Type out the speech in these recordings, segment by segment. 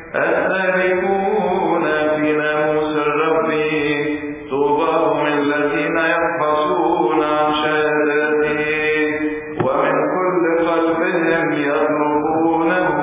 السالكون في ناموس الرب طوباهم الذين يبحثون عن شهادته ومن كل قلبهم يطلبونه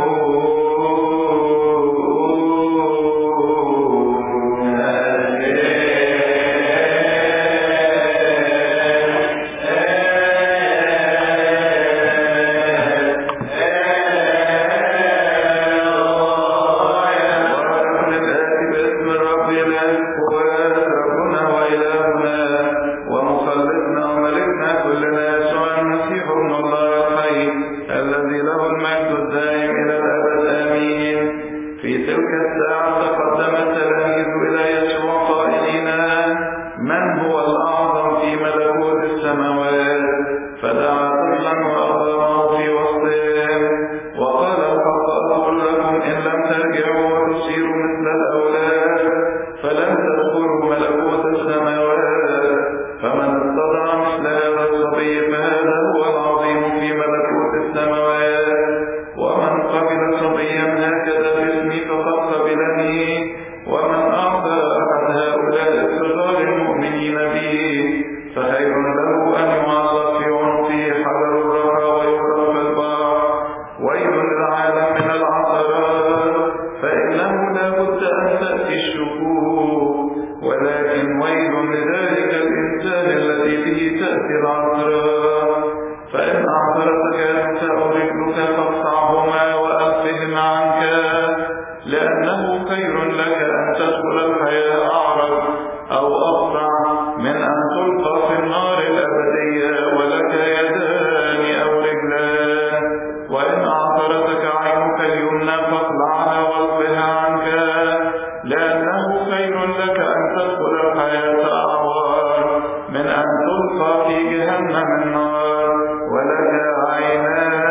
ورحمة الآتي باسم الرب الأكوان ربنا وإلهنا ومخلصنا وملكنا كلنا يسوع المسيح ابن الله الحي الذي له المجد الدائم إلى الأبد آمين في تلك الساعة تقدم التلاميذ إلى يسوع قائلين من هو الأعظم في ملكوت السماوات فدعا طفلا وأقامه في وسطهم وقال الحق أقول لكم إن لم ترجعوا وتصيروا مثل الأولاد فلن تدخلوا ملكوت السماوات فمن استطاع مثل هذا الصبي فهذا هو العظيم في ملكوت السماوات ومن قبل صبيا هكذا باسمي فقد قبلني ومن أعطى أحد هؤلاء الصغار المؤمنين به فخير له أن يعصب في عنقه حجر الرحى ويغرق في البحر ويل للعالم من العثرات فإنه لا بد أن تأتي الشكوك ولكن ويل لذلك الإنسان الذي به تأتي العثرات فإن أعثرتك أنت أو رجلك فاقطعهما وألقهما عنك لأنه خير لك أن تدخل الحياة أعرج أو أقطع من أن تلقى في النار الأبدية ولك يدان أو رجلان وإن أعثرتك عينك اليمنى فاقلعها والقها عنك لأنه خير لك أن تدخل الحياة أعوار من أن تلقى في جهنم النار ولك عينان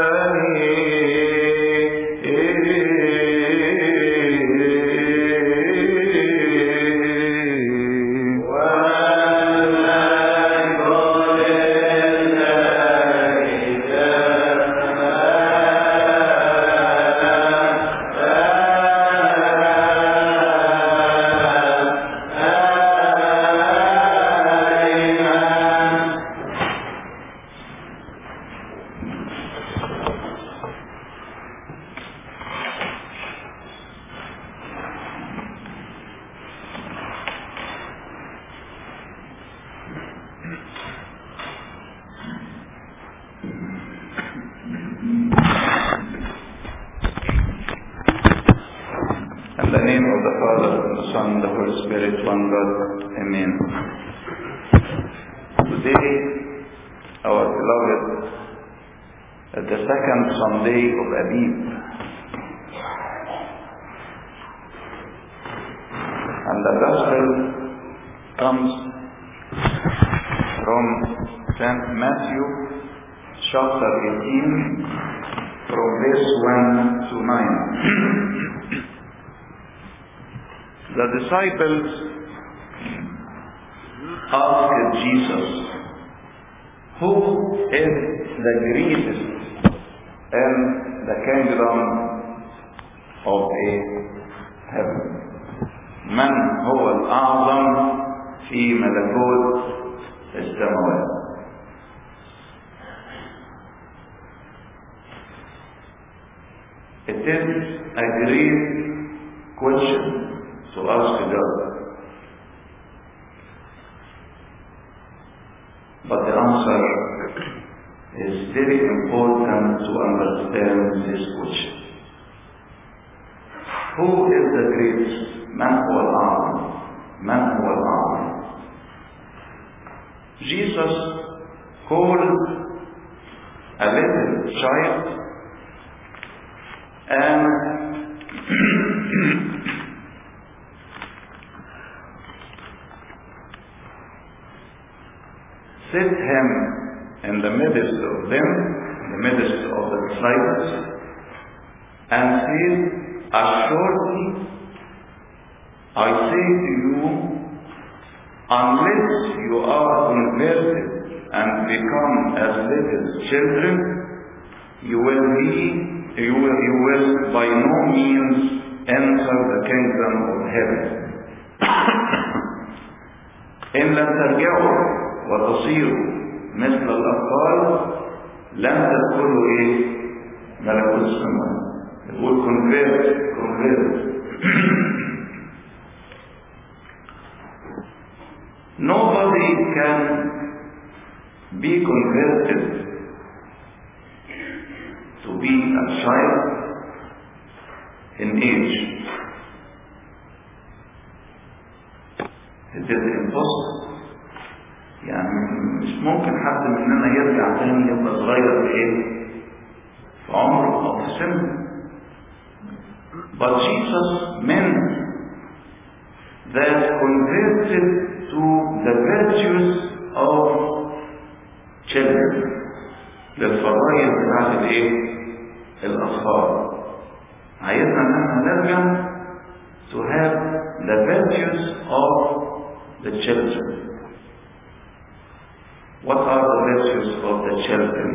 In the name of the Father, and the Son, and the Holy Spirit, one God. Amen. Today, our beloved, at the second Sunday of Abib, and the Gospel comes from Saint Matthew, chapter 18, from verse 1 to 9. The disciples asked Jesus, Who is the greatest in the kingdom of a heaven? من هو الأعظم في ملكوت السماوات؟ It is a great question to ask God. But the answer is very important to understand this question. Who is the greatest? من هو الأعظم؟ من هو الأعظم؟ Jesus called a little child and set him in the midst of them, in the midst of the disciples, and said, Assuredly, I say to you, unless you are converted and become as little children, you will be, you will, you will by no means enter the kingdom of heaven إن لم ترجعوا وتصيروا مثل الأطفال لن تدخلوا إيه ملكوت السماء يقول convert convert nobody can be converted to be a child in age. It is impossible. يعني مش ممكن حد مننا يرجع تاني يبقى صغير في ايه؟ في عمره او في سنه. But Jesus meant that converted to the virtues of children للفضائل بتاعت الايه؟ الاطفال. عايزنا ان احنا نرجع to have the virtues of the children. What are the virtues of the children?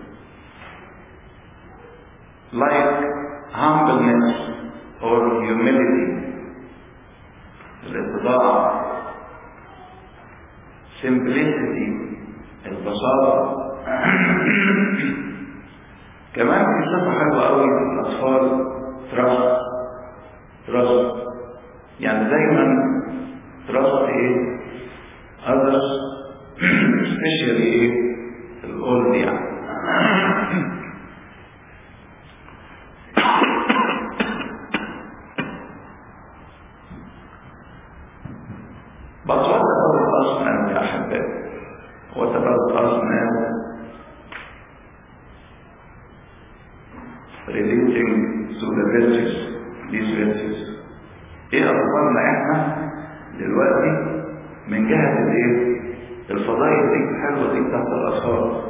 Like humbleness or humility, الاتضاع, simplicity, البساطة. كمان في صفة حلوة قوي في الأطفال trust trust يعني دايما trust ايه others especially ايه الاولد يعني But what about us now يا أحبائي؟ What about us now? Relating to the virtues, these virtues. ايه اخبارنا احنا دلوقتي من جهة الايه الفضائل دي الحلوة دي بتاعت الاطفال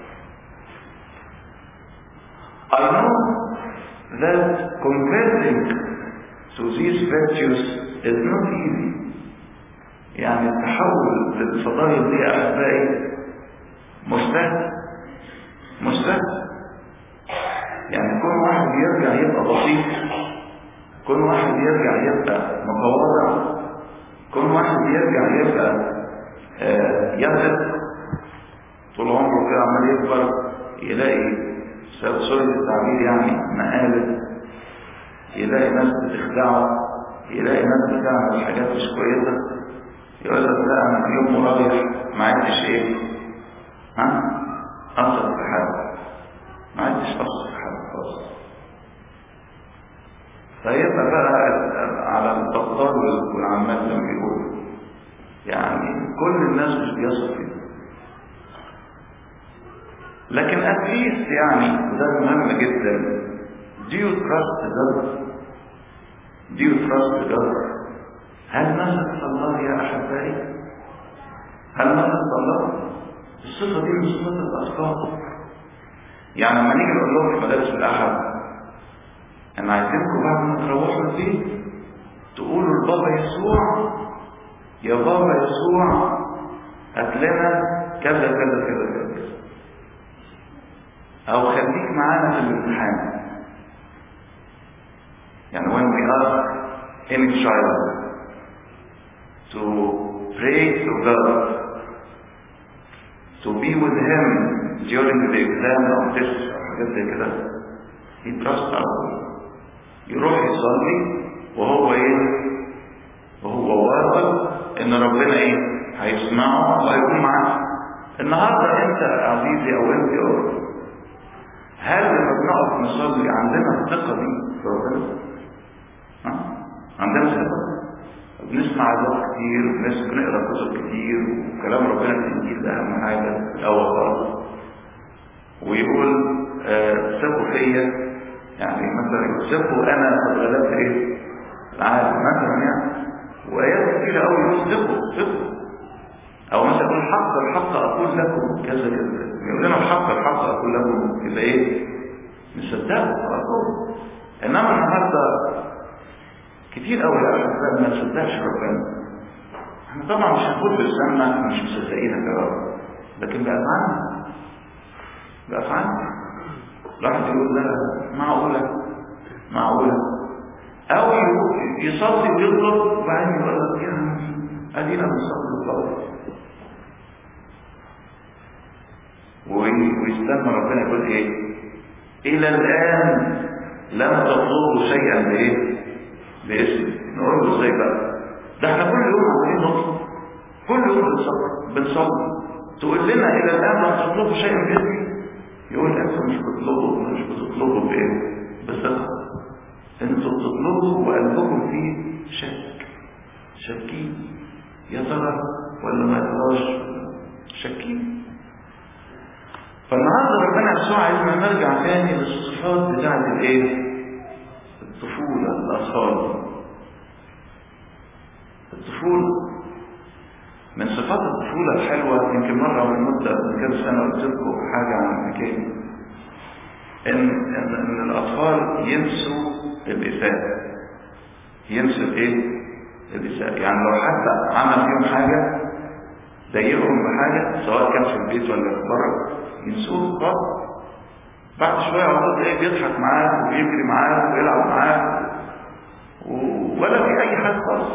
I know that converting to these virtues is not easy يعني التحول للفضائل دي يا احبائي مستهل مستهل يعني كل واحد يرجع يبقى بسيط كل واحد يرجع يبقى متواضع كل واحد يرجع يبقى آه يثق طول عمره كده عمال يكبر يلاقي سوري التعبير يعني مقالب يلاقي ناس بتخدعه يلاقي ناس بتعمل حاجات مش كويسه يقول لك لا انا في يوم رايح ما عدتش ايه ها اثق في حد ما عدتش اثق في حد خالص فيبقى بقى على البطال والعمال زي ما بيقولوا يعني كل الناس مش بيثق فيه لكن اتليست يعني وده مهم جدا do you trust God do you trust God هل نثق في الله يا احبائي هل نثق في الله الصفه دي من صفات الاطفال يعني لما نيجي نقول لهم في مدارس الاحد انا عايزينكم بعد ما تروحوا البيت تقولوا لبابا يسوع يا بابا يسوع هات لنا كذا كذا كذا كذا او خليك معانا في الامتحان يعني when we ask any child to pray to God to be with him during the exam or test or حاجات زي كده he trusts us يروح يصلي وهو ايه وهو واثق ان ربنا ايه هيسمعه وهيكون معاه النهارده انت عزيزي او انت أو هل لما بنقف نصلي عندنا الثقه دي في ربنا؟ ها؟ عندنا ثقه بنسمع عظات كتير بنقرا كتب كتير وكلام ربنا في الانجيل ده اهم حاجه الاول خالص ويقول آه ثقوا فيا يعني مثلا ثقوا انا قد غلبت ايه العالم مثلا يعني وايات كتيره قوي يقول ثقوا ثقوا او مثلا يقول حق الحق اقول لكم كذا كذا يقول لنا الحق الحق اقول لكم كده ايه نصدقه على طول انما النهارده كتير قوي يا احباب ما نصدقش ربنا احنا طبعا مش هنقول بلساننا مش مصدقينك يا رب لكن بافعالنا بافعالنا الواحد يقول لا معقوله معقوله او يصلي ويطلب وبعدين يقول لك يعني ادينا بنصلي وخلاص ويستنى ربنا يقول ايه الى الان لم تطلبوا شيئا بايه باسم نقول له ازاي بقى ده احنا كل يوم عمالين نطلب كل يوم بنصلي بنصلي تقول لنا الى الان لم تطلبوا شيئا باسمي يقول انتوا مش بتطلبوا مش بتطلبوا بايه بثقه انتوا بتطلبوا وقلبكم فيه شك شاكين يا ترى ولا ما يتراش شاكين فالنهارده ربنا يسوع عايزنا نرجع تاني للصفات بتاعت الايه؟ الطفولة الأطفال الطفولة من صفات الطفولة الحلوة يمكن مرة من مدة من كام سنة قلت لكم حاجة عن الحكاية إن, إن, إن الأطفال ينسوا الإساءة ينسوا الإيه؟ الإساءة يعني لو حد عمل فيهم حاجة ضايقهم بحاجة سواء كان في البيت ولا في بره ينسوه خالص بعد شوية على طول ايه بيضحك معاه ويجري معاه ويلعب معاه ولا في أي حاجة خالص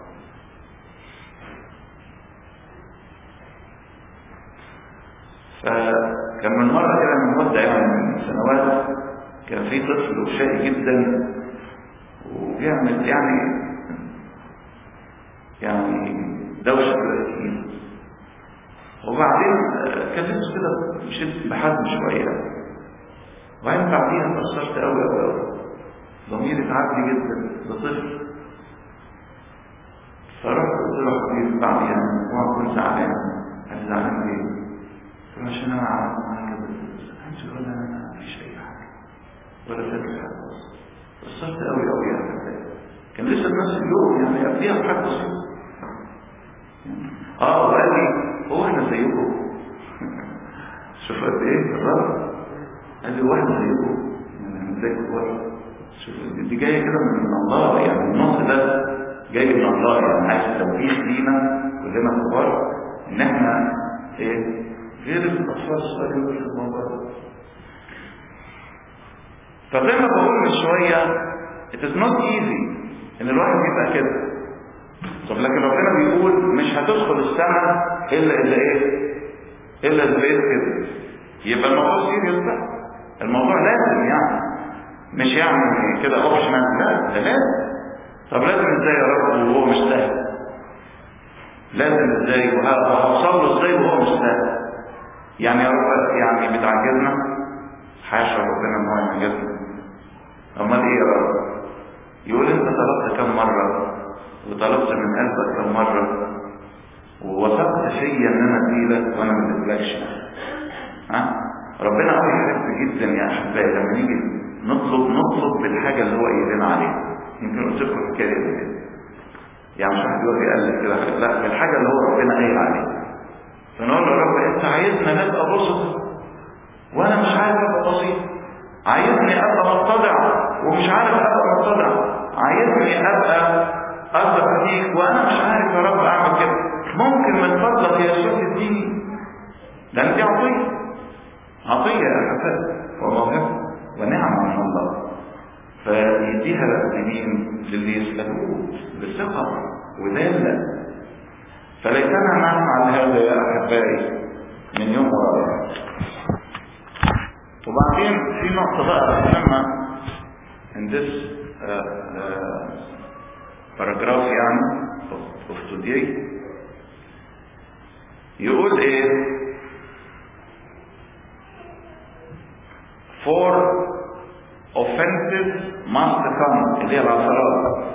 فكان من مرة كده من مدة يعني من سنوات كان في طفل وشقي جدا وبيعمل يعني يعني دوشة كده وبعدين كلمته كده مشيت بحزم شوية وبعدين بعديها اتأثرت قوي قوي قوي ضميري تعبني جدا ده طفل فرحت قلت له حبيبي بعديها هو كنت زعلان قال لي زعلان ليه؟ قلت له عشان انا عملت معاك كده انت ولا انا ما فيش اي حاجه ولا فاكر حاجه اتأثرت قوي قوي يعني كان لسه نفس اليوم يعني قبليها بحاجه بسيطه اه وقال لي هو احنا زيكم شوف قد ايه الرب قال لي واحنا زيكم يعني زيكم واحد شوف دي جايه كده من الله يعني النص ده جاي من الله يعني عايز توبيخ لينا كلنا كبار ان احنا ايه غير الاطفال الصغيرين في الموضوع ده فزي ما بقول من شويه it is not easy ان الواحد يبقى كده طب لكن ربنا بيقول مش هتدخل السماء الا اذا ايه الا اذا بقيت كده يبقى الموضوع سيريس بقى الموضوع لازم يعني مش يعني كده اوبشنال لا ده لازم طب لازم ازاي يا رب وهو مش سهل لازم ازاي وهوصل له ازاي وهو مش سهل يعني يا رب يعني بتعجزنا حاشا ربنا ان هو يعجزنا امال ايه يا رب يقول انت طلبت كم مره وطلبت من قلبك كم مرة ووثقت فيا ان انا اديلك وانا ما اديلكش ها ربنا قوي يحب جدا يا احبائي لما نيجي نطلب نطلب بالحاجه اللي هو قايل لنا عليها يمكن قلت لكم الحكايه دي كده يعني مش واحد يقول يقلب كده لا بالحاجه اللي هو ربنا قايل عليها فنقول له يا رب انت عايزنا نبقى بسط وانا مش عارف ابقى بسيط عايزني ابقى متضع ومش عارف ابقى متضع عايزني ابقى اثق فيك وانا مش عارف يا رب اعمل كده ممكن من فضلك يا شيخ تديني لان دي عطيه عطيه يا حسن وموهبه ونعمه من الله فيديها لمين للي يسالوه بثقه وداله فليتنا نفعل هذا يا احبائي من يوم وراء وبعدين في نقطه بقى مهمه in this uh, uh, باراجراف يعني of today يقول ايه for offenses must come اللي هي العثرات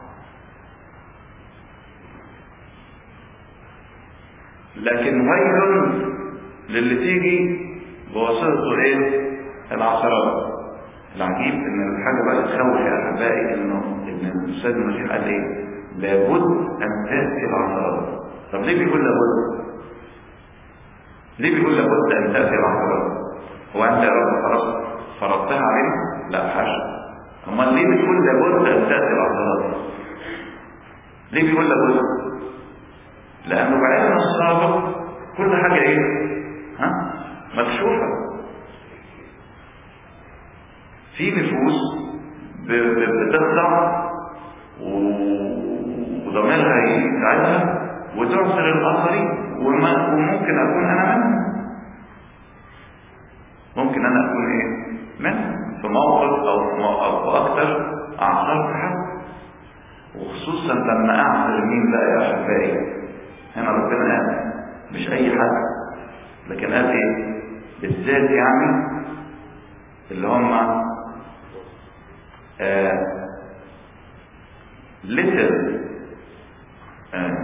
لكن ويل للي تيجي بواسطته ايه العثرات العجيب ان الحاجه بقى تخوف يا احبائي انه ان الاستاذ المسيح قال ايه؟ لابد ان تاتي العثرات. طب ليه بيقول لابد؟ ليه بيقول لابد ان تاتي العثرات؟ هو انت يا رب خلاص فرضتها علينا؟ لا حاشا. امال ليه بتقول لابد ان تاتي العثرات؟ ليه بيقول لابد؟ لانه بعلم السابق كل حاجه ايه؟ ها؟ مكشوفه. في نفوس بتخضع و- وضميرها يساعدها وتعثر الآخرين وما- وممكن أكون أنا منهم ممكن أنا أكون إيه؟ منهم في موقف أو في مو- أو في أكتر أعثرت حد وخصوصا لما أعثر مين بقى يا أحبائي هنا ربنا قال مش أي حد لكن قال إيه؟ بالذات يعني اللي هم آه little آه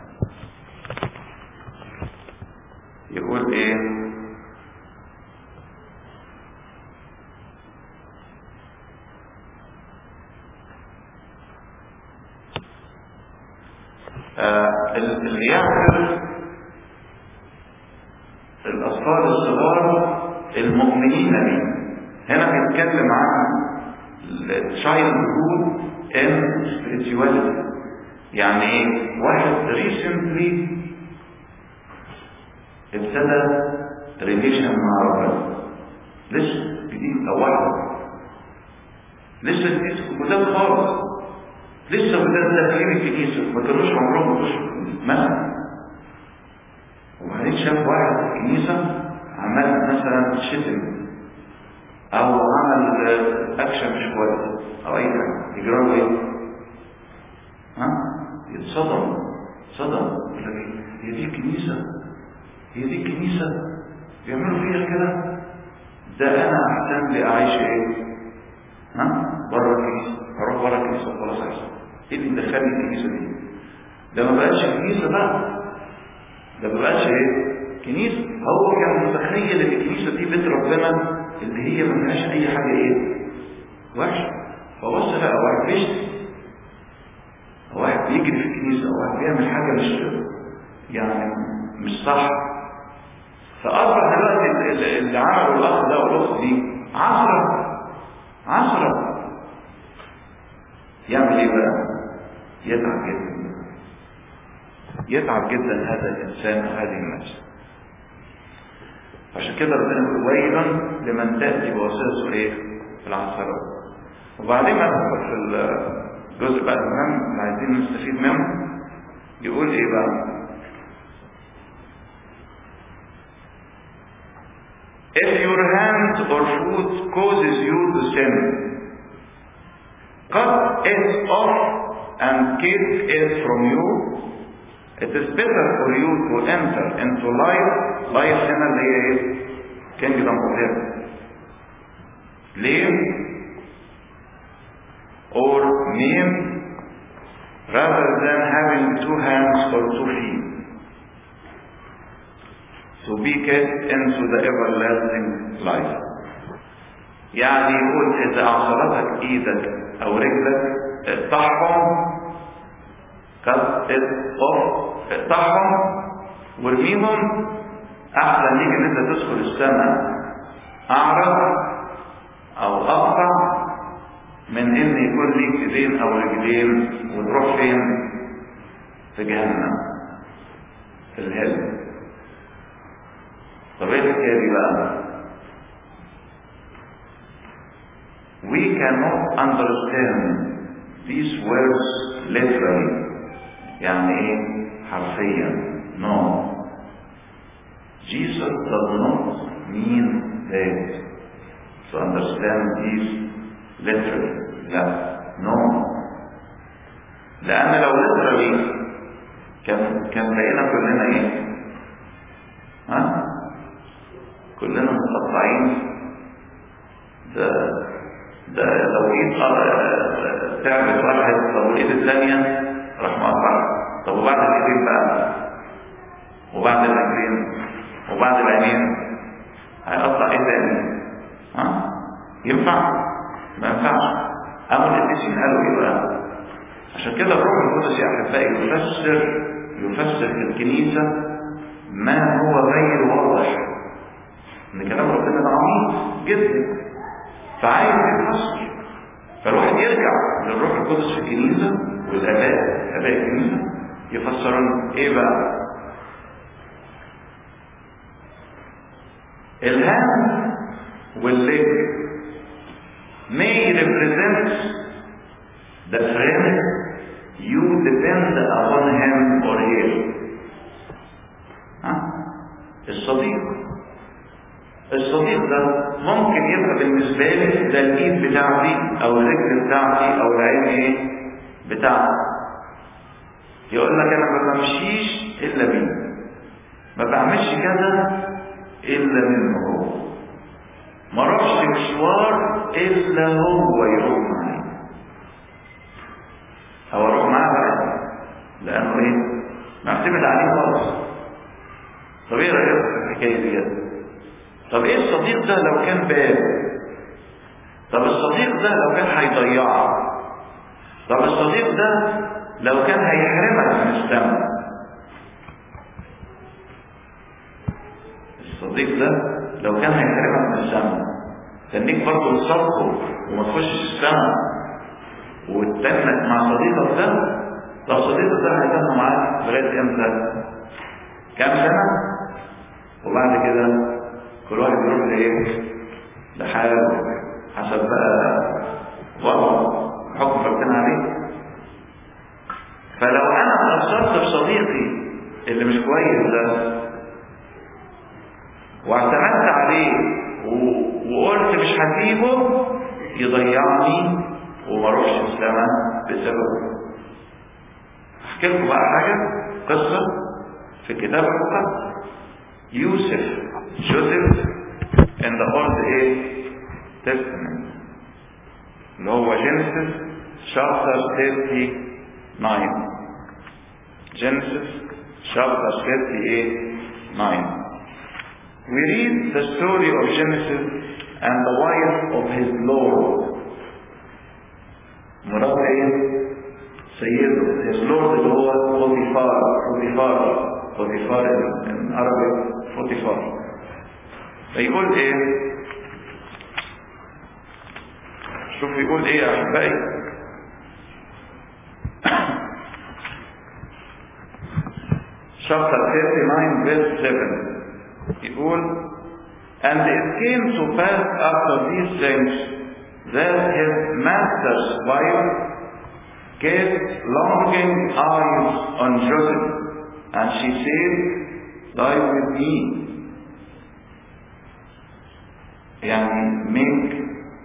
يقول ايه آه اللي يعرف الأطفال الصغار المؤمنين به هنا بيتكلم عن childhood and spirituality يعني ايه واحد recently ابتدى ريليشن مع ربنا لسه جديد او واحد لسه جديد جداد خالص لسه جداد داخلين الكنيسه ما كانوش عمرهم بيخشوا مثلا وبعدين شاف واحد في الكنيسه عمال مثلا شتم او عمل اكشن مش كويس او اي حاجه يجرى له ايه؟ ها؟ يتصدم صدم يقول لك إيه؟ هي دي الكنيسه هي دي الكنيسه بيعملوا فيها كده ده انا احسن لي اعيش ايه؟ ها؟ بره الكنيسه اروح بره الكنيسه وخلاص احسن ايه اللي دخلني الكنيسه دي؟ ده ما بقتش كنيسه بقى ده ما بقتش ايه؟ كنيسه هو كان متخيل ان الكنيسه دي بيت ربنا اللي هي ما فيهاش اي حاجه ايه؟ وحشه فبص لقى واحد بيشتم واحد بيجري في الكنيسه واحد بيعمل حاجه مش يعني مش صح فاصبح دلوقتي ال- ال- اللي عمله الاخ ده والاخت دي عصره عصره يعمل ايه بقى؟ يتعب جدا يتعب جدا هذا الانسان وهذه النفس عشان كده ربنا يقول ويلا لمن تاتي بواسطته ايه؟ العثرات وبعدين ما ندخل في الجزء بقى المهم اللي عايزين نستفيد منه يقول ايه بقى؟ If your hand or foot causes you to sin, cut it off and keep it from you. It is better for you to enter into life, life هنا اللي هي ايه؟ kingdom of heaven. ليه؟ or mean rather than having two hands or two feet to be kept into the everlasting life يعني يقول إذا أعصرتك إيدك أو رجلك اقطعهم cut it off اقطعهم وارميهم أحسن ليك إن أنت تدخل السماء أعرض أو أقطع من إن يكون ليك إيدين أو رجلين وتروح فين؟ في جهنم في الهل طب ايه الحكايه دي بقى؟ We cannot understand these words literally يعني ايه حرفيا no Jesus does not mean that to understand these literally لا no لأن لو literally كان كان بقينا كلنا ايه؟ ها؟ كلنا متقطعين ده ده لو ايد آه، تعبت واحد طب والايد الثانيه راح مقطع طب وبعد الايدين بقى وبعد الرجلين وبعد العينين هيقطع ايه تاني ها ينفع ما ينفعش اول الاسم قالوا ايه بقى عشان كده الروح القدس يا احبائي يفسر يفسر في الكنيسه ما هو غير واضح ان كلام ربنا ده عميق جدا فعايز يتفسر فالواحد يرجع للروح القدس في الكنيسه والاباء اباء الكنيسه يفسرون ايه بقى الهاند والليج may represent the strength you depend upon him or her ها الصديق الصديق ده ممكن يبقى بالنسبة لي ده الإيد بتاعتي أو الرجل بتاعتي أو العين إيه بتاعتي يقول لك أنا ما بمشيش إلا بيه ما بعملش كذا إلا منه هو ما اروحش مشوار إلا هو يروح معايا أو أروح معاه بقى لأنه إيه معتمد عليه خالص طب إيه رأيك في الحكاية دي طب إيه الصديق ده لو كان باب طب الصديق ده لو كان هيضيعك طب الصديق ده لو كان هيحرمك من السماء الصديق ده لو كان هيحرمك من السماء تنيك برضه تصرفه وما تخشش السماء وتتنك مع صديقك ده طب صديقك ده هيتنى معاك لغايه امتى؟ كام سنه؟ وبعد كده كل واحد يروح لايه؟ لحاله حسب بقى وضعه حكم ربنا عليه فلو انا اتاثرت بصديقي اللي مش كويس ده واعتمدت عليه وقلت مش هسيبه يضيعني وما اروحش السماء بسببه احكي لكم بقى حاجه قصه في الكتاب المقدس يوسف جوزيف in the old age testament اللي هو Genesis chapter 39 Genesis chapter 39 We read the story of Genesis and the wife of his Lord. مراد ايه؟ سيده his Lord اللي هو بوتيفار بوتيفار بوتيفار in Arabic بوتيفار فيقول ايه؟ شوف يقول ايه يا احبائي؟ chapter 39 verse 7 يقول And it came to pass after these things that his master's wife kept longing eyes on Joseph, and she said, Die with me. يعني make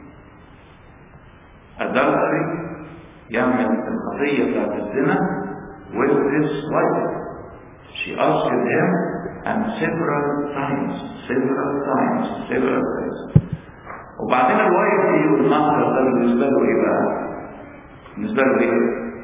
adultery يعمل القضية بتاعت الزنا with his wife. She asked him and several times, several times, several times. وبعدين الوايف دي والمهر ده بالنسبة له ايه بقى؟ بالنسبة له ايه؟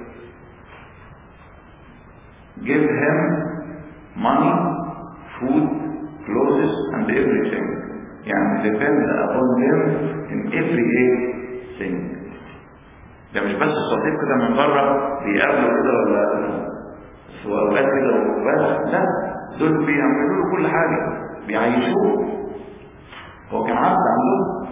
Give him money, food, clothes and everything. يعني depend upon them in every thing. ده مش بس الصديق كده من بره بيقابله كده ولا بس اوقات كده وبس لا دول بيعملوا له كل حاجه بيعيشوه هو كان عبد عندهم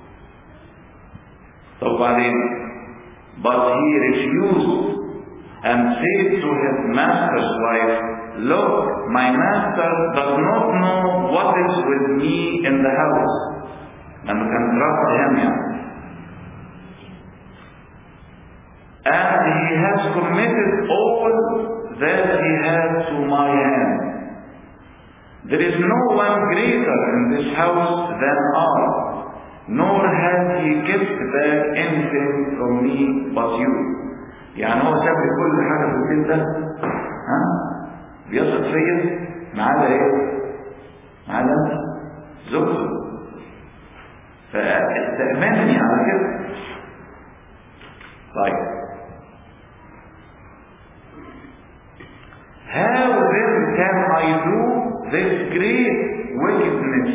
طب بعدين but he refused and said to his master's wife look my master does not know what is with me in the house لما كان رفض هم يعني and he has committed all that he had to my hand there is no one greater in this house than I, nor has he kept back anything from me but you. يعني هو ساب لي كل حاجة في البيت ده ها بيثق فيا ما عدا ايه؟ ما عدا انت زوجته فاستأمنني على كده طيب How then can I do this great wickedness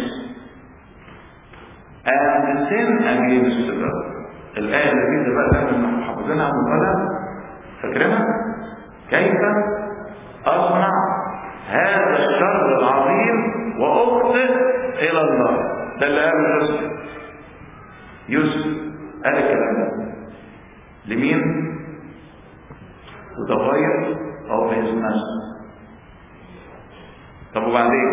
and sin against God. الآية الجديدة بقى اللي احنا حافظينها من القلم فاكرينها؟ كيف أصنع هذا الشر العظيم وأخطئ إلى الله ده اللي قاله يوسف يوسف قال الكلام ده لمين؟ وده غير أو his master طب وبعدين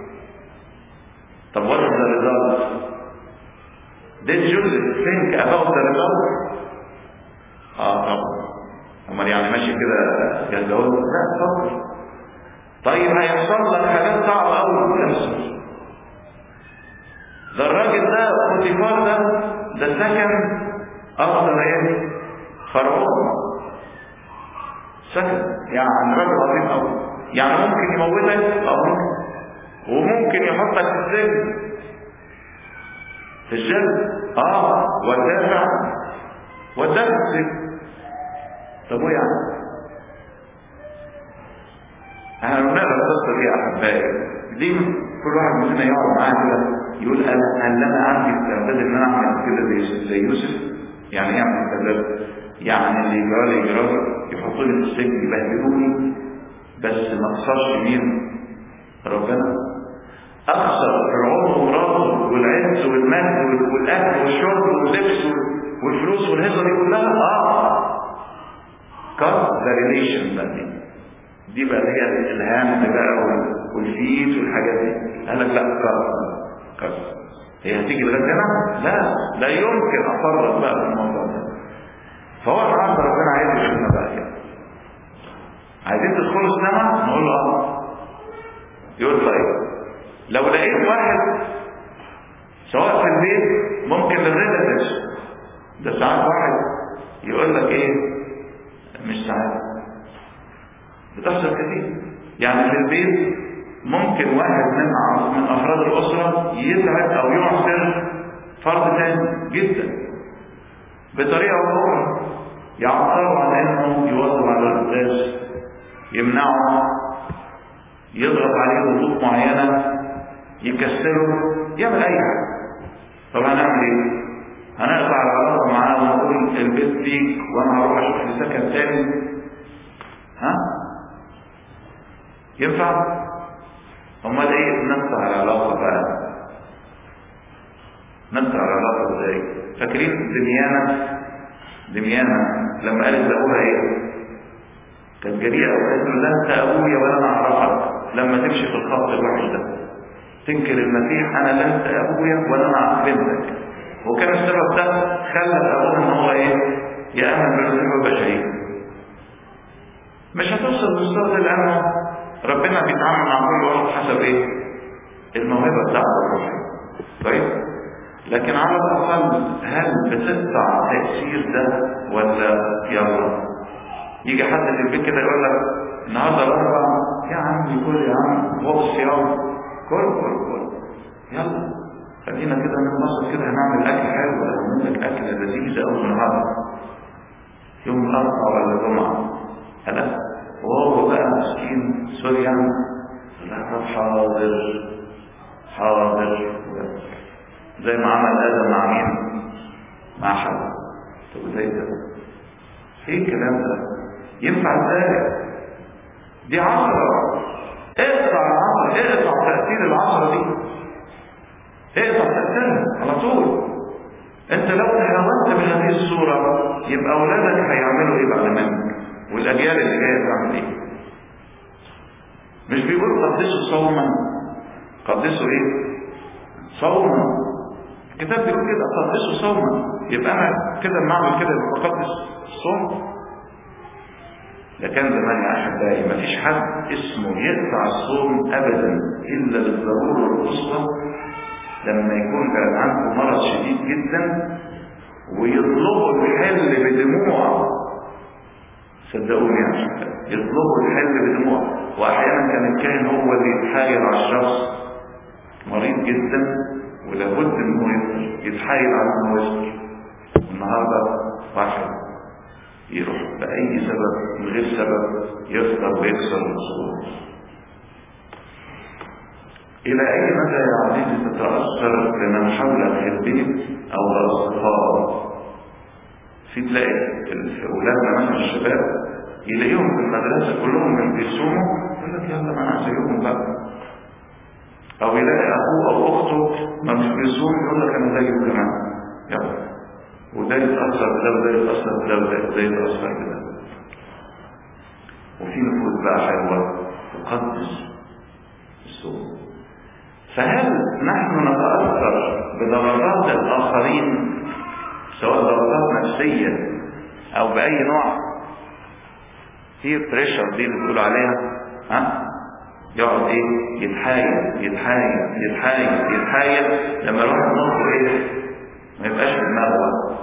طب what is the result did Joseph think about the result اه طبعا امال يعني ماشي كده جهزه لا فكر طيب هيحصل لك حاجات صعبه قوي تحصل ده الراجل ده بوتيفار ده ده سكن افضل ايه فرعون سكن يعني راجل عظيم قوي يعني ممكن يموتك او ممكن وممكن يحطك في السجن في الجنة اه والدافع والدافع في السجن طب وايه يعني احنا بنقرا القصه دي يا احبائي دي كل واحد مننا يقعد معاه كده يقول انا هل انا عندي استعداد ان انا اعمل كده زي زي يوسف يعني ايه اعمل استعداد يعني اللي يجرى لي يجرى يحطوني في السجن يبهدلوني بس ما اخسرش مين ربنا اخسر فرعون ومراته والعز والمجد والاكل والشرب واللبس والفلوس والهزه دي كلها اه كات ذا ريليشن بقى دي بقى هي الالهام بقى والفيت والحاجات دي قال لك لا كات كات هي هتيجي لغايه هنا؟ لا لا يمكن افرط بقى في الموضوع ده فهو النهارده ربنا عايز يشوفنا بقى كده عايزين تدخلوا السماء نقول له اه يقول طيب لو لقيت واحد سواء في البيت ممكن الريلاتيفز ده ساعات واحد يقول لك ايه مش ساعات بتحصل كتير يعني في البيت ممكن واحد من من افراد الاسره يتعب او يعسر فرد تاني جدا بطريقه او اخرى يعطله عن انه يواظب على القداس يمنعه يضغط عليه ضغوط معينه يكسره يعمل اي حاجه طب هنعمل ايه هنقطع العلاقه معاه ونقول البيت فيك وانا هروح اشوف لي سكن تاني ها ينفع امال ايه نقطع العلاقه بقى نقطع العلاقه ازاي فاكرين دميانه دميانه لما قالت لابوها ايه كانت جريئه وقالت له ده انت ابويا ولا انا اعرفك لما تمشي في الخط الوحش ده تنكر المسيح انا لا انت ابويا ولا انا بنتك وكان السبب ده خلى ابوها ان هو ايه يامن بالمسيح ويبقى شهيد مش هتوصل للمستوى ده لانه ربنا بيتعامل مع كل واحد حسب ايه الموهبه بتاعته الروحيه طيب لكن على الاقل هل بتقطع تاثير ده ولا يلا يجي حد في البيت كده يقول لك النهارده الاربع يا عمي كل يا عم هو الصيام كل كل كل يلا خلينا كده ننبسط كده هنعمل اكل حلو ولا هنعمل لك اكله لذيذه قوي النهارده يوم الاربعاء ولا الجمعه هلا وهو بقى مسكين سوري يعني لا طب حاضر حاضر زي ما عمل ادم مع مين؟ مع حواء طب ازاي ده؟ ايه الكلام ده؟ ينفع ازاي؟ دي عشرة اقطع العصر اقطع تأثير العصرة دي اقطع تأثيرها على طول انت لو تهاونت بهذه الصورة يبقى اولادك هيعملوا ايه بعد منك والاجيال اللي جايه تعمل ايه مش بيقول قدسوا صوما قدسوا ايه صوما الكتاب بيقول كده قدسوا صوما يبقى انا كده لما اعمل كده بقدس الصوم ده كان زمان يا احبائي مفيش حد اسمه يقطع الصوم ابدا الا للضروره القصوى لما يكون كان عنده مرض شديد جدا ويطلبوا الحل بدموع صدقوني يا احبائي يطلبوا الحل بدموع واحيانا كان الكاهن هو اللي يتحايل على الشخص مريض جدا ولابد انه يتحايل على انه يصبر النهارده واحد يروح بأي سبب من غير سبب يفطر ويكسر الصوم إلى أي مدى يا عزيزي تتأثر لمن حولك في البيت أو الأصدقاء في تلاقي أولادنا مثلا الشباب يلاقيهم في المدرسة كلهم من بيصوموا يقول لك يلا ما أنا زيهم بقى أو يلاقي أخوه أو أخته ما مش بيصوم يقول لك أنا زيه كمان يلا وده يتأثر بده وده يتأثر بده وده يتأثر بده وفي نفوذ بقى حلوة تقدس الصوم فهل نحن نتأثر بضربات الآخرين سواء ضربات نفسية أو بأي نوع في بريشر دي اللي بيقولوا عليها ها يقعد ايه يتحايل يتحايل يتحايل يتحايل لما الواحد مخه ايه ما يبقاش في دماغه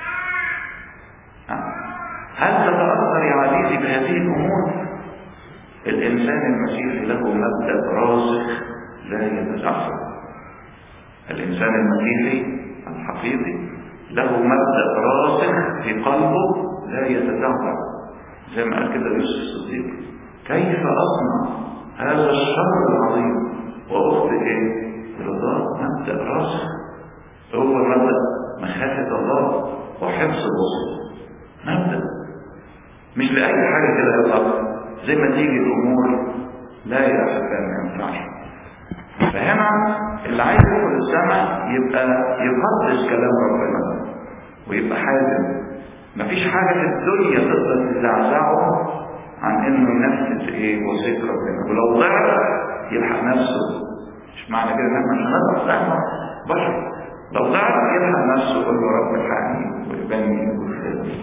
هل تتأثر يا عزيزي بهذه الأمور الإنسان المسيحي له مبدأ راسخ لا يتزعزع الإنسان المسيحي الحقيقي له مبدأ راسخ في قلبه لا يتزعزع زي ما قال كده يوسف الصديق كيف أصنع هذا الشر العظيم وأخذ إيه؟ رضاه مبدأ راسخ هو مبدأ مخافة الله وحفظ الوصول مبدأ مش لأي حاجة كده يلا زي ما تيجي الأمور لا يا أحبائي ما ينفعش فهنا اللي عايز يدخل السماء يبقى يقدس كلام ربنا ويبقى حازم مفيش حاجة في الدنيا تقدر تزعزعه عن انه ينفذ ايه وصية ربنا ولو ضعف يلحق نفسه مش معنى كده ان احنا مش هنضعف احنا بشر لو ضعف يلحق نفسه يقول له رب الحقني ويبني ويفرد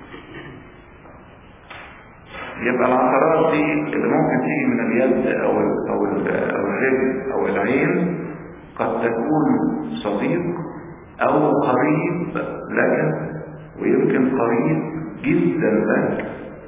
يبقى العثرات دي اللي ممكن تيجي من اليد او ال او ال او الرجل او العين قد تكون صديق او قريب لك ويمكن قريب جدا لك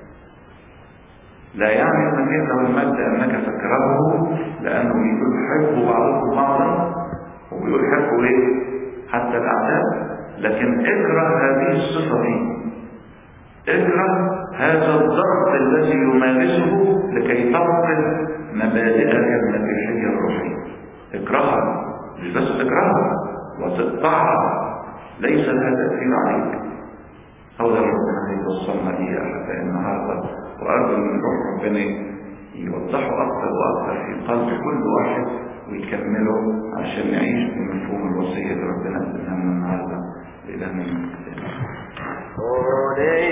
لا يعني المسيح له المجد انك تكرهه لانه بيقول حبوا بعضكم بعضا وبيقول حبوا ايه حتى الاعداء لكن اكره هذه الصفه دي اكره هذا الضغط الذي يمارسه لكي تفقد مبادئك المسيحيه الروحيه اكرهها مش بس تكرهها وتقطعها ليس لها تاثير عليك هو ده ربنا هيوصلنا ليه يا احبائي النهارده وارجو ان روح ربنا يوضحه اكثر واكثر في قلب كل واحد ويكمله عشان نعيش بمفهوم الوصيه اللي ربنا اداها لنا النهارده الى من